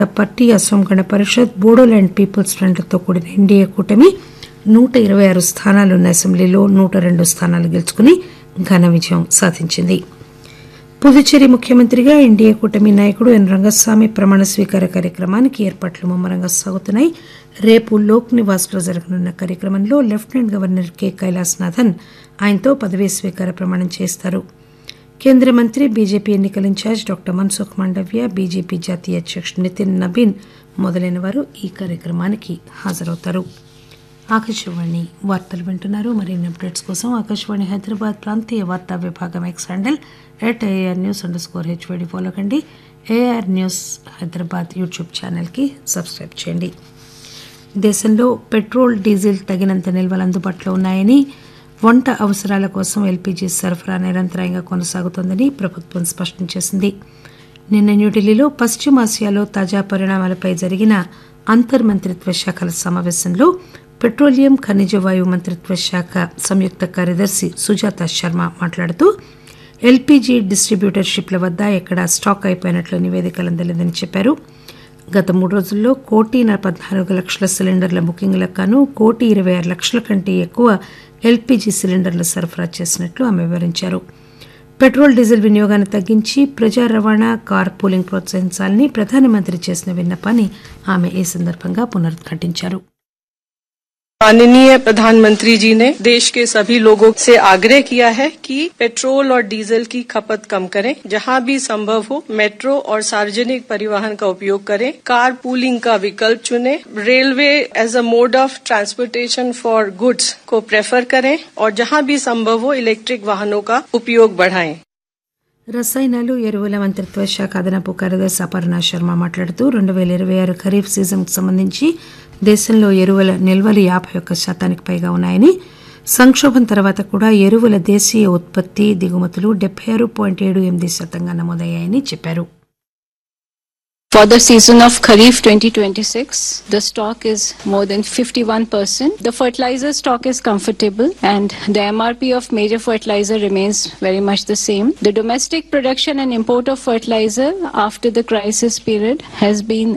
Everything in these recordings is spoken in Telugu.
పార్టీ అస్సాం గణ పరిషత్ బోడోల్యాండ్ పీపుల్స్ ఫ్రంట్లతో కూడిన ఎన్డీఏ కూటమి నూట ఇరవై ఆరు స్థానాలున్న అసెంబ్లీలో నూట రెండు స్థానాలు గెలుచుకుని ఘన విజయం సాధించింది పుదుచ్చేరి ముఖ్యమంత్రిగా ఎన్డీఏ కూటమి నాయకుడు ఎన్ రంగస్వామి ప్రమాణ స్వీకార కార్యక్రమానికి ఏర్పాట్లు ముమ్మరంగా సాగుతున్నాయి రేపు లోక్ నివాస్ లో జరగనున్న కార్యక్రమంలో లెఫ్టినెంట్ గవర్నర్ కె కైలాసనాథన్ ఆయనతో పదవీ స్వీకార ప్రమాణం చేస్తారు కేంద్ర మంత్రి బీజేపీ ఎన్నికల incharge doctor Mansukh Mandaviya BJP జాతీయ అధ్యక్షుడు నితిన్ నబీన్ మొదలైన వారు ఈ కార్యక్రమానికి హాజరవుతారు ఆకాశవాణి వార్తలు వింటున్నారు మరిన్ని అప్డేట్స్ కోసం ఆకాశవాణి హైదరాబాద్ ప్రాంతీయ వార్తా విభాగం X handle at air news underscore HYD follow కండి ఏఆర్ న్యూస్ హైదరాబాద్ యూట్యూబ్ ఛానల్కి సబ్స్క్రైబ్ చేయండి దేశంలో పెట్రోల్ డీజిల్ తగినంత నిల్వలు అందుబాటులో ఉన్నాయని వంట అవసరాల కోసం ఎల్పీజీ సరఫరా నిరంతరాయంగా కొనసాగుతోందని ప్రభుత్వం స్పష్టం చేసింది నిన్న న్యూఢిల్లీలో పశ్చిమాసియాలో తాజా పరిణామాలపై జరిగిన అంతర్ మంత్రిత్వ శాఖల సమావేశంలో పెట్రోలియం ఖనిజ వాయువు మంత్రిత్వ శాఖ సంయుక్త కార్యదర్శి సుజాత శర్మ మాట్లాడుతూ ఎల్పీజీ డిస్టిబ్యూటర్షిప్ల వద్ద ఎక్కడా స్టాక్ అయిపోయినట్లు నివేదికలు అందలేదని చెప్పారు గత మూడు రోజుల్లో కోటి పద్నాలుగు లక్షల సిలిండర్ల బుకింగ్లకు గాను కోటి ఇరవై ఆరు లక్షల కంటే ఎక్కువ ఎల్పీజీ సిలిండర్లు సరఫరా చేసినట్లు ఆమె వివరించారు పెట్రోల్ డీజిల్ వినియోగాన్ని తగ్గించి ప్రజా రవాణా కార్ పూలింగ్ ప్రోత్సహించాలని ప్రధానమంత్రి చేసిన విన్నపాన్ని ఆమె ఈ సందర్భంగా పునరుద్ఘాటించారు माननीय प्रधानमंत्री जी ने देश के सभी लोगों से आग्रह किया है कि पेट्रोल और डीजल की खपत कम करें जहां भी संभव हो मेट्रो और सार्वजनिक परिवहन का उपयोग करें कार पूलिंग का विकल्प चुनें railway as a mode of transportation for goods को प्रेफर करें और जहां भी संभव हो इलेक्ट्रिक वाहनों का उपयोग बढ़ाएं రసాయనాలు ఎరువుల మంత్రిత్వ శాఖ అదనపు కార్యదర్శి అపర్ణ శర్మ మాట్లాడుతూ రెండు వేల ఇరవై ఆరు ఖరీఫ్ సీజన్కు సంబంధించి దేశంలో ఎరువుల నిల్వలు యాభై ఒక్క శాతానికి పైగా ఉన్నాయని సంక్షోభం తర్వాత కూడా ఎరువుల దేశీయ ఉత్పత్తి దిగుమతులు డెబ్బై ఆరు పాయింట్ ఏడు ఎనిమిది శాతంగా నమోదయ్యాయని చెప్పారు For the season of Kharif 2026, the stock is more than 51%. The fertilizer stock is comfortable and the MRP of major fertilizer remains very much the same. The domestic production and import of fertilizer after the crisis period has been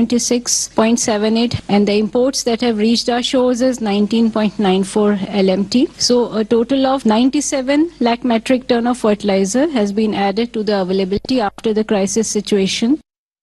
76.78 and the imports that have reached our shores is 19.94 LMT. So a total of 97 lakh metric ton of fertilizer has been added to the availability after the crisis situation.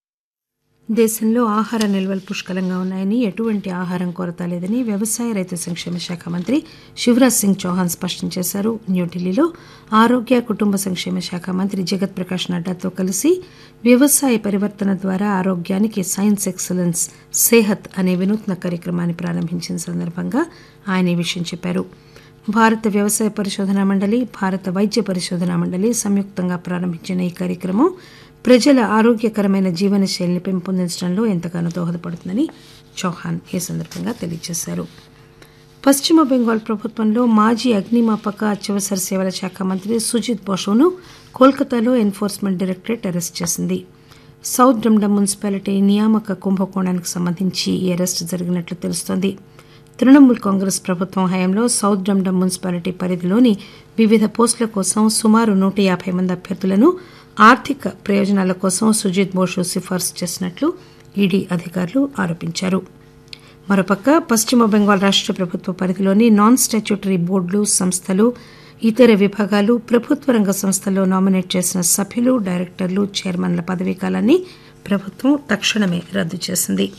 దేశంలో ఆహార నిల్వలు పుష్కలంగా ఉన్నాయని ఎటువంటి ఆహారం కొరత లేదని వ్యవసాయ రైతు సంక్షేమ శాఖ మంత్రి శివరాజ్ సింగ్ చౌహాన్ స్పష్టం చేశారు న్యూఢిల్లీలో ఆరోగ్య కుటుంబ సంక్షేమ శాఖ మంత్రి జగత్ ప్రకాష్ నడ్డాతో కలిసి వ్యవసాయ పరివర్తన ద్వారా ఆరోగ్యానికి సైన్స్ ఎక్సలెన్స్ సేహత్ అనే వినూత్న కార్యక్రమాన్ని ప్రారంభించిన సందర్భంగా ఆయన ఈ విషయం చెప్పారు భారత వ్యవసాయ పరిశోధనా మండలి భారత వైద్య పరిశోధనా మండలి సంయుక్తంగా ప్రారంభించిన ఈ కార్యక్రమం ప్రజల ఆరోగ్యకరమైన జీవనశైలిని పెంపొందించడంలో ఎంతగానో దోహదపడుతుందని చౌహాన్ ఈ సందర్భంగా తెలియజేశారు పశ్చిమ బెంగాల్ ప్రభుత్వంలో మాజీ అగ్నిమాపక అత్యవసర సేవల శాఖ మంత్రి సుజిత్ బోషోను కోల్కతాలో ఎన్ఫోర్స్మెంట్ డైరెక్టరేట్ అరెస్ట్ చేసింది సౌత్ డమ్డమ్ మున్సిపాలిటీ నియామక కుంభకోణానికి సంబంధించి ఈ అరెస్టు జరిగినట్లు తెలుస్తోంది తృణమూల్ కాంగ్రెస్ ప్రభుత్వం హయాంలో సౌత్ డమ్డమ్ మున్సిపాలిటీ పరిధిలోని వివిధ పోస్టుల కోసం సుమారు నూట యాభై మంది అభ్యర్థులను ఆర్థిక ప్రయోజనాల కోసం సుజిత్ బోషు సిఫార్సు చేసినట్లు ఈడీ అధికారులు ఆరోపించారు మరోపక్క పశ్చిమ బెంగాల్ రాష్ట ప్రభుత్వ పరిధిలోని నాన్ స్టాట్యూటరీ బోర్డులు సంస్థలు ఇతర విభాగాలు ప్రభుత్వ రంగ సంస్థల్లో నామినేట్ చేసిన సభ్యులు డైరెక్టర్లు చైర్మన్ల పదవీ కాలాన్ని ప్రభుత్వం తక్షణమే రద్దు చేసింది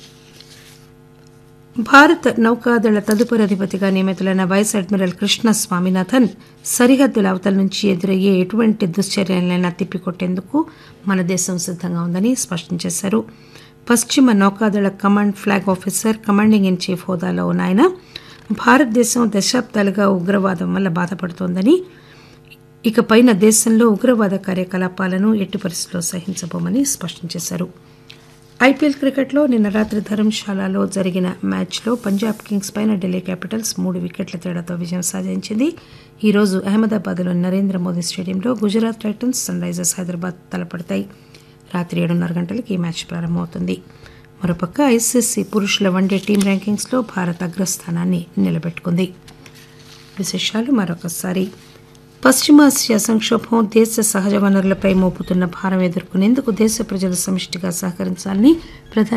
భారత నౌకాదళ తదుపరి అధిపతిగా నియమితులైన వైస్ అడ్మిరల్ కృష్ణ స్వామినాథన్ సరిహద్దుల అవతల నుంచి ఎదురయ్యే ఎటువంటి దుశ్చర్యలైనా తిప్పికొట్టేందుకు మన దేశం సిద్ధంగా ఉందని స్పష్టం చేశారు పశ్చిమ నౌకాదళ command flag officer commanding in chief హోదాలో ఉన్న ఆయన భారతదేశం దశాబ్దాలుగా ఉగ్రవాదం వల్ల బాధపడుతోందని ఇకపైన దేశంలో ఉగ్రవాద కార్యకలాపాలను ఎట్టి పరిస్థితుల్లో సహించబోమని స్పష్టం చేశారు ఐపీఎల్ క్రికెట్లో నిన్న రాత్రి ధర్మశాలలో జరిగిన మ్యాచ్లో పంజాబ్ కింగ్స్ పైన ఢిల్లీ క్యాపిటల్స్ మూడు వికెట్ల తేడాతో విజయం సాధించింది ఈ రోజు అహ్మదాబాద్లోని నరేంద్ర మోదీ స్టేడియంలో Gujarat Titans Sunrisers Hyderabad తలపడతాయి రాత్రి ఏడున్నర గంటలకు ఈ మ్యాచ్ ప్రారంభమవుతుంది మరోపక్క ఐసీసీ పురుషుల వన్డే టీం ర్యాంకింగ్స్లో భారత్ అగ్రస్థానాన్ని నిలబెట్టుకుంది విశేషాలు మరొకసారి పశ్చిమాసియా సంక్షోభం దేశ సహజ వనరులపై మోపుతున్న భారం ఎదుర్కొనేందుకు దేశ ప్రజలు సమిష్టిగా సహకరించాలని ప్రధాని